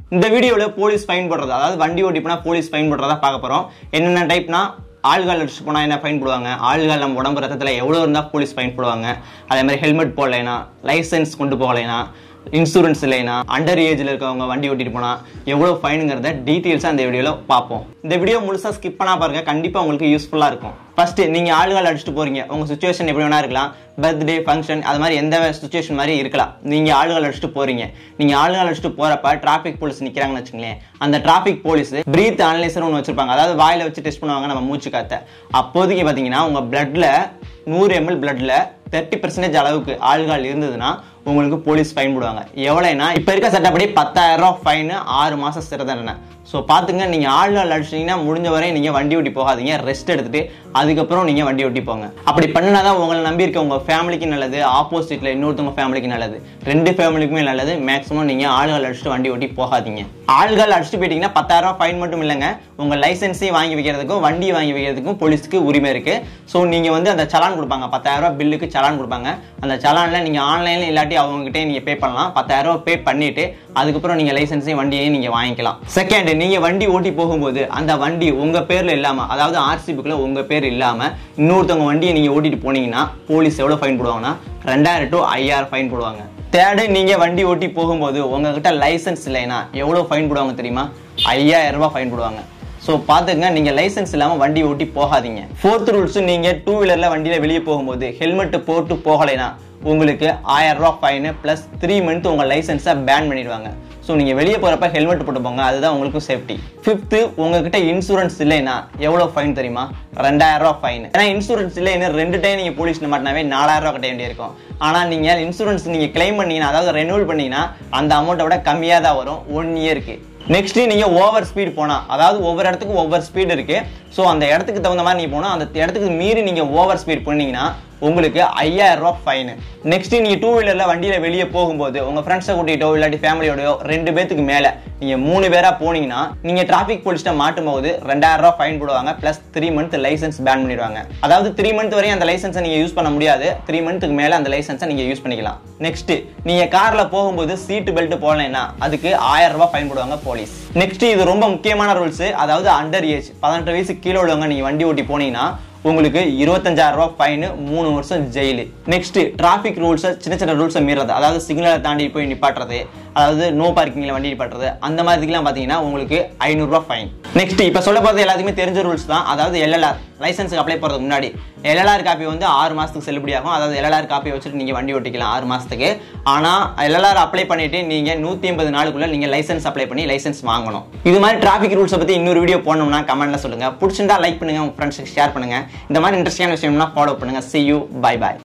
இந்த வீடியோவில் police fine போடுறது அதாவது வண்டி ஓட்டி போனால் போலீஸ் ஃபைன் போடுறதா பார்க்க போகிறோம் என்னென்ன டைப்னா ஆள்கால் அடிச்சு போனால் என்ன ஃபைன் போடுவாங்க ஆள்கால் நம்ம உடம்பு ரத்தத்தில் எவ்வளோ இருந்தால் போலீஸ் ஃபைன் போடுவாங்க அதே மாதிரி ஹெல்மெட் போடலைனா லைசன்ஸ் கொண்டு போகலைனா இன்சூரன்ஸ் இல்லைனா அண்டர் ஏஜில் இருக்கவங்க வண்டி ஓட்டிட்டு போனால் எவ்வளோ ஃபைனுங்கிறத டீட்டெயில்ஸாக இந்த வீடியோவில் பார்ப்போம் இந்த வீடியோ முழுசாக ஸ்கிப் பண்ணா பாருங்க கண்டிப்பாக உங்களுக்கு யூஸ்ஃபுல்லாக இருக்கும் ஃபர்ஸ்ட் நீங்கள் ஆளுகால் அடிச்சுட்டு போறீங்க உங்கள் சுச்சுவேஷன் எப்படி வேணா இருக்கலாம் பர்த்டே ஃபங்க்ஷன் அது மாதிரி எந்த சுச்சுவேஷன் மாதிரி இருக்கலாம் நீங்கள் ஆளுகால் அடிச்சுட்டு போறீங்க நீங்கள் ஆளுகால் அடிச்சுட்டு போறப்ப டிராஃபிக் போலீஸ் நிற்கிறாங்கன்னு வச்சுங்களேன் அந்த டிராஃபிக் போலீஸ் பிரீத் அனலைசர் ஒன்று வச்சிருப்பாங்க அதாவது வாயில வச்சு டெஸ்ட் பண்ணுவாங்க நம்ம மூச்சு காத்த அப்போதைக்கு பார்த்தீங்கன்னா உங்கள் பிளட்ல நூறு எம்எல் பிளட்ல தேர்ட்டி பர்சன்டேஜ் அளவுக்கு ஆள்கால் இருந்ததுன்னா உங்களுக்கு போலீஸ் ஃபைன் போடுவாங்க எவ்வளோனா இப்போ இருக்க சட்டப்படி பத்தாயிரம் ரூபா ஃபைனு ஆறு மாதம் சிறை தண்டனை ஸோ பார்த்துங்க நீங்கள் ஆள்கால் அடிச்சிங்கன்னா முடிஞ்ச வரை நீங்கள் வண்டி ஓட்டி போகாதீங்க ரெஸ்ட் எடுத்துட்டு அதுக்கப்புறம் நீங்கள் வண்டி ஓட்டி போங்க அப்படி பண்ணினா தான் உங்களை நம்பி இருக்க உங்கள் ஃபேமிலிக்கு நல்லது ஆப்போசிட்டில் இன்னொருத்தவங்க ஃபேமிலிக்கு நல்லது ரெண்டு ஃபேமிலிக்குமே நல்லது மேக்ஸிமம் நீங்கள் ஆள்கால் அடிச்சுட்டு வண்டி ஓட்டி போகாதீங்க ஆள்கால் அடிச்சுட்டு போயிட்டீங்கன்னா பத்தாயிரம் ரூபா ஃபைன் மட்டும் இல்லைங்க உங்கள் லைசன்ஸையும் வாங்கி வைக்கிறதுக்கும் வண்டி வாங்கி வைக்கிறதுக்கும் போலீஸ்க்கு உரிமை இருக்கு ஸோ நீங்கள் வந்து அந்த சலான் கொடுப்பாங்க பத்தாயிரம் ரூபாய் பில்லுக்கு சலான் கொடுப்பாங்க அந்த சலானில் நீங்கள் ஆன்லைனில் இல்லாட்டி அவங்ககிட்டே நீங்கள் பே பண்ணலாம் பத்தாயிரம் ரூபாய் பே பண்ணிட்டு அதுக்கப்புறம் நீங்கள் லைசன்ஸையும் வண்டியையும் நீங்கள் வாங்கிக்கலாம் செகண்ட் நீங்கள் வண்டி ஓட்டி போகும்போது அந்த வண்டி உங்கள் பேரில் இல்லாமல் அதாவது ஆர்சி புக்கில் உங்கள் பேர் இல்லாமல் இன்னொருத்தவங்க வண்டியை நீங்கள் ஓட்டிட்டு போனீங்கன்னா போலீஸ் எவ்வளோ ஃபைன் போடுவாங்கன்னா ரெண்டாயிரம் டு ஐயாயிரம் ஃபைன் போடுவாங்க தேர்டு நீங்கள் வண்டி ஓட்டி போகும்போது உங்ககிட்ட லைசன்ஸ் இல்லைன்னா எவ்வளோ ஃபைன் போடுவாங்க தெரியுமா ஐயாயிரம் ரூபாய் ஃபைன் போடுவாங்க ஸோ பார்த்துங்க நீங்கள் லைசன்ஸ் இல்லாமல் வண்டி ஓட்டி போகாதீங்க ஃபோர்த் ரூல்ஸ் நீங்கள் டூ வீலரில் வண்டியில் வெளியே போகும்போது ஹெல்மெட் போட்டு போகலைன்னா உங்களுக்கு ஆயிரம் ரூபா ஃபைனு ப்ளஸ் த்ரீ மந்த் உங்கள் லைசன்ஸை பேன் பண்ணிடுவாங்க ஸோ நீங்கள் வெளியே போகிறப்ப ஹெல்மெட் போட்டு போங்க அதுதான் உங்களுக்கு சேஃப்டி ஃபிஃப்த்து உங்ககிட்ட இன்சூரன்ஸ் இல்லைன்னா எவ்வளோ ஃபைன் தெரியுமா ரெண்டாயிரம் ரூபா ஃபைன் ஏன்னா இன்சூரன்ஸ் இல்லைன்னு ரெண்டு டைம் நீங்கள் போலீஸ் மாட்டினாவே நாலாயிரம் ரூபா கட்ட வேண்டியிருக்கும் ஆனால் நீங்கள் இன்சூரன்ஸ் நீங்கள் கிளைம் பண்ணீங்கன்னா அதாவது ரெனியூவல் பண்ணீங்கன்னா அந்த அமௌண்ட்டை விட கம்மியாக தான் வரும் ஒன் இயருக்கு நெக்ஸ்ட் நீங்க ஓவர் ஸ்பீட் போனா அதாவது ஒவ்வொரு இடத்துக்கும் ஒவ்வொரு ஸ்பீட் இருக்கு ஸோ அந்த இடத்துக்கு தகுந்த மாதிரி நீங்க போனா அந்த இடத்துக்கு மீறி நீங்க ஓவர் ஸ்பீட் பண்ணீங்கன்னா உங்களுக்கு ஐயாயிரம் ரூபாய் ஃபைன் நெக்ஸ்ட் நீங்க டூ வீலர்ல வண்டியில வெளியே போகும்போது உங்க ஃப்ரெண்ட்ஸை கூட்டிட்டோ இல்லாட்டி ஃபேமிலியோடயோ ரெண்டு பேத்துக்கு மேல நீங்க மூணு பேரா போனீங்கன்னா நீங்க டிராபிக் போலீஸ்ட்ட மாட்டும் போது ரெண்டாயிரம் ரூபாய் ஃபைன் போடுவாங்க plus three month license ban பண்ணிடுவாங்க அதாவது த்ரீ மந்த் வரையும் அந்த லைசன்ஸை நீங்க யூஸ் பண்ண முடியாது த்ரீ மந்த்துக்கு மேல அந்த லைசன்ஸை நீங்க யூஸ் பண்ணிக்கலாம் நெக்ஸ்ட் நீங்க கார்ல போகும்போது சீட் பெல்ட் போடலைன்னா அதுக்கு ஆயிரம் ரூபாய் ஃபைன் போடுவாங்க போலீஸ் நெக்ஸ்ட் இது ரொம்ப முக்கியமான ரூல்ஸ் அதாவது அண்டர் ஏஜ் பதினெட்டு வயசு கீழே உள்ளவங்க நீங்க வண்டி ஓட்டி போனீங்கன்னா உங்களுக்கு இருபத்தஞ்சாயிரம் ரூபாய் ஃபைன் மூணு வருஷம் ஜெயிலு நெக்ஸ்ட் டிராஃபிக் ரூல்ஸை சின்ன சின்ன ரூல்ஸை மீறது அதாவது சிக்னலை தாண்டி போய் நிப்பாட்டுறது அதாவது நோ பார்க்கிங்ல வண்டி நிப்பாட்டுறது அந்த மாதிரிலாம் பார்த்தீங்கன்னா உங்களுக்கு ஐநூறுரூவா ஃபைன் நெக்ஸ்ட் இப்போ சொல்ல போகிறது எல்லாத்துக்குமே தெரிஞ்ச ரூல்ஸ் தான் அதாவது எல்எல்ஆர் லைசன்ஸுக்கு அப்ளை பண்ணுறதுக்கு முன்னாடி எல்எல்ஆர் காப்பி வந்து ஆறு மாதத்துக்கு செல்லுபடி ஆகும் அதாவது எல்எல்ஆர் காப்பி வச்சுட்டு நீங்கள் வண்டி ஓட்டிக்கலாம் ஆறு மாதத்துக்கு ஆனால் எல்எல்ஆர் அப்ளை பண்ணிட்டு நீங்கள் நூற்றி ஐம்பது நாளுக்குள்ள நீங்கள் லைசன்ஸ் அப்ளை பண்ணி லைசன்ஸ் வாங்கணும் இது மாதிரி டிராஃபிக் ரூல்ஸை பற்றி இன்னொரு வீடியோ போடணும்னா கமெண்ட்ல சொல்லுங்கள் பிடிச்சிருந்தா லைக் பண்ணுங்க உங்கள் ஃப்ரெண்ட்ஸுக்கு ஷேர் பண்ணுங்க இந்த மாதிரி இன்ட்ரெஸ்டிங்கான விஷயம்னா ஃபாலோ பண்ணுங்க சி யூ பை பாய்